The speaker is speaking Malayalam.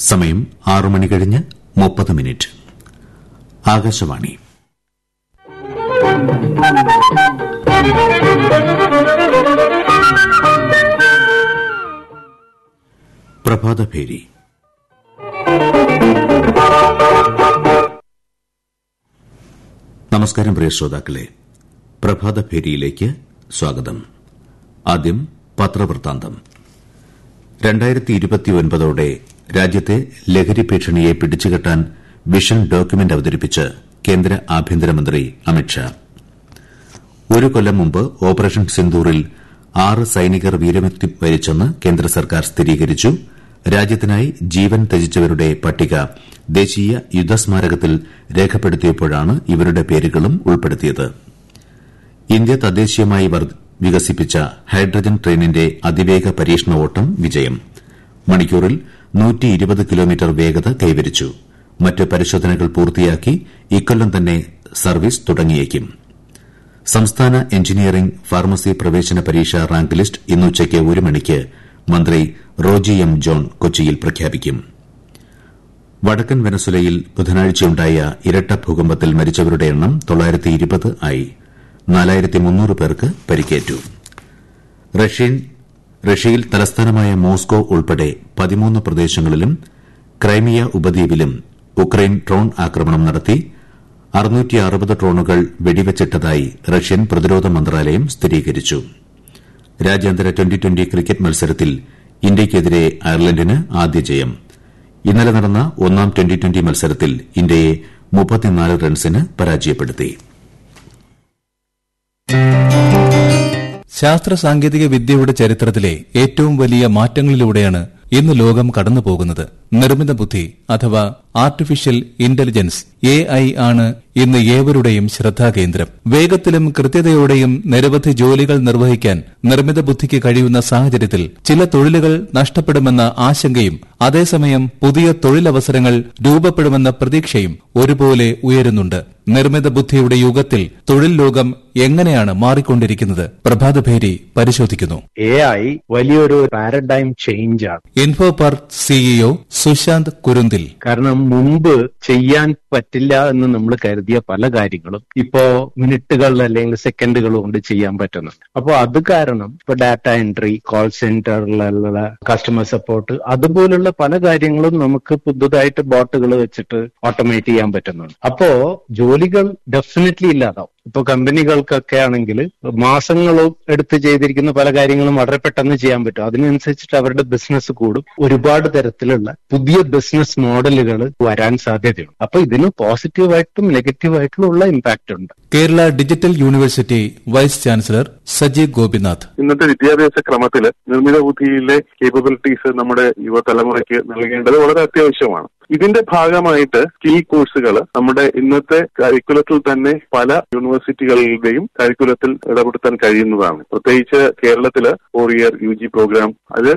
സമയം ആറു മണി കഴിഞ്ഞ് മുപ്പത് മിനിറ്റ് ആകാശവാണി പ്രഭാതഭേരി നമസ്കാരം പ്രിയ ശ്രോതാക്കളെ പ്രഭാതഭേരിയിലേക്ക് സ്വാഗതം ആദ്യം പത്രവൃത്താന്തം രണ്ടായിരത്തി ഇരുപത്തിയൊൻപതോടെ രാജ്യത്തെ ലഹരി ഭീഷണിയെ പിടിച്ചുകെട്ടാൻ വിഷൻ ഡോക്യുമെന്റ് അവതരിപ്പിച്ച് കേന്ദ്ര ആഭ്യന്തരമന്ത്രി അമിത്ഷാ ഒരു കൊല്ലം മുമ്പ് ഓപ്പറേഷൻ സിന്ദൂറിൽ ആറ് സൈനികർ വീരമൃത്യു വരിച്ചെന്ന് കേന്ദ്ര സർക്കാർ സ്ഥിരീകരിച്ചു രാജ്യത്തിനായി ജീവൻ ത്യജിച്ചവരുടെ പട്ടിക ദേശീയ യുദ്ധസ്മാരകത്തിൽ രേഖപ്പെടുത്തിയപ്പോഴാണ് ഇവരുടെ പേരുകളും ഉൾപ്പെടുത്തിയത് ഇന്ത്യ തദ്ദേശീയമായി വികസിപ്പിച്ച ഹൈഡ്രജൻ ട്രെയിനിന്റെ അതിവേഗ പരീക്ഷണ ഓട്ടം വിജയം മണിക്കൂറിൽ കിലോമീറ്റർ വേഗത കൈവരിച്ചു മറ്റ് പരിശോധനകൾ പൂർത്തിയാക്കി ഇക്കൊല്ലം തന്നെ സർവീസ് തുടങ്ങിയേക്കും സംസ്ഥാന എഞ്ചിനീയറിംഗ് ഫാർമസി പ്രവേശന പരീക്ഷാ റാങ്ക് ലിസ്റ്റ് ഇന്ന് ഉച്ചയ്ക്ക് ഒരു മണിക്ക് മന്ത്രി റോജി എം ജോൺ കൊച്ചിയിൽ പ്രഖ്യാപിക്കും വടക്കൻ വെനസുലയിൽ ബുധനാഴ്ചയുണ്ടായ ഇരട്ട ഭൂകമ്പത്തിൽ മരിച്ചവരുടെ എണ്ണം ആയി പേർക്ക് പരിക്കേറ്റു റഷ്യയിൽ തലസ്ഥാനമായ മോസ്കോ ഉൾപ്പെടെ പതിമൂന്ന് പ്രദേശങ്ങളിലും ക്രൈമിയ ഉപദ്വീപിലും ഉക്രൈൻ ഡ്രോൺ ആക്രമണം നടത്തി ഡ്രോണുകൾ വെടിവച്ചിട്ടതായി റഷ്യൻ പ്രതിരോധ മന്ത്രാലയം സ്ഥിരീകരിച്ചു രാജ്യാന്തര ട്വന്റി ട്വന്റി ക്രിക്കറ്റ് മത്സരത്തിൽ ഇന്ത്യയ്ക്കെതിരെ അയർലൻഡിന് ആദ്യ ജയം ഇന്നലെ നടന്ന ഒന്നാം ട്വന്റി ട്വന്റി മത്സരത്തിൽ ഇന്ത്യയെ റൺസിന് പരാജയപ്പെടുത്തി ശാസ്ത്ര സാങ്കേതിക വിദ്യയുടെ ചരിത്രത്തിലെ ഏറ്റവും വലിയ മാറ്റങ്ങളിലൂടെയാണ് ഇന്ന് ലോകം കടന്നുപോകുന്നത് നിർമ്മിത ബുദ്ധി അഥവാ ആർട്ടിഫിഷ്യൽ ഇന്റലിജൻസ് എ ഐ ആണ് ഇന്ന് ഏവരുടെയും ശ്രദ്ധാകേന്ദ്രം വേഗത്തിലും കൃത്യതയോടെയും നിരവധി ജോലികൾ നിർവഹിക്കാൻ നിർമ്മിത ബുദ്ധിക്ക് കഴിയുന്ന സാഹചര്യത്തിൽ ചില തൊഴിലുകൾ നഷ്ടപ്പെടുമെന്ന ആശങ്കയും അതേസമയം പുതിയ തൊഴിലവസരങ്ങൾ രൂപപ്പെടുമെന്ന പ്രതീക്ഷയും ഒരുപോലെ ഉയരുന്നുണ്ട് നിർമ്മിത ബുദ്ധിയുടെ യുഗത്തിൽ തൊഴിൽ ലോകം എങ്ങനെയാണ് മാറിക്കൊണ്ടിരിക്കുന്നത് പ്രഭാതഭേരി പരിശോധിക്കുന്നു എ ഐ വലിയൊരു പാരഡൈം ചേഞ്ച് ആണ് Infopark CEO Sushanth Kurunthil കാരണം മുമ്പ് ചെയ്യാൻ പറ്റില്ല എന്ന് നമ്മൾ കരുതിയ പല കാര്യങ്ങളും ഇപ്പോ മിനിറ്റുകൾ അല്ലെങ്കിൽ സെക്കൻഡുകൾ കൊണ്ട് ചെയ്യാൻ പറ്റുന്നുണ്ട് അപ്പോൾ അത് കാരണം ഇപ്പൊ ഡാറ്റ എൻട്രി കോൾ സെന്ററിലുള്ള കസ്റ്റമർ സപ്പോർട്ട് അതുപോലുള്ള പല കാര്യങ്ങളും നമുക്ക് പുതുതായിട്ട് ബോട്ടുകൾ വെച്ചിട്ട് ഓട്ടോമേറ്റ് ചെയ്യാൻ പറ്റുന്നുണ്ട് അപ്പോ ജോലികൾ ഡെഫിനറ്റ്ലി ഇല്ലാതാവും ഇപ്പൊ കമ്പനികൾക്കൊക്കെ ആണെങ്കിൽ മാസങ്ങളും എടുത്ത് ചെയ്തിരിക്കുന്ന പല കാര്യങ്ങളും വളരെ പെട്ടെന്ന് ചെയ്യാൻ പറ്റും അതിനനുസരിച്ചിട്ട് അവരുടെ ബിസിനസ് കൂടും ഒരുപാട് തരത്തിലുള്ള പുതിയ ബിസിനസ് മോഡലുകൾ വരാൻ സാധ്യതയുണ്ട് അപ്പൊ ഇതിന് പോസിറ്റീവായിട്ടും നെഗറ്റീവായിട്ടും ഉള്ള ഇമ്പാക്ട് ഉണ്ട് Kerala digital university vice chancellor Sajeev Gopinath ഇന്നത്തെ വിദ്യാഭ്യാസ ക്രമത്തിൽ നിർമ്മിത ബുദ്ധിയിലെ കേപ്പബിലിറ്റീസ് നമ്മുടെ യുവതലമുറയ്ക്ക് നൽകേണ്ടത് വളരെ അത്യാവശ്യമാണ് ഇതിന്റെ ഭാഗമായിട്ട് സ്കിൽ കോഴ്സുകൾ നമ്മുടെ ഇന്നത്തെ കരിക്കുലത്തിൽ തന്നെ പല യൂണിവേഴ്സിറ്റികളുടെയും കരിക്കുലത്തിൽ ഇടപെടുത്താൻ കഴിയുന്നതാണ് പ്രത്യേകിച്ച് കേരളത്തില് four year U G programme അത്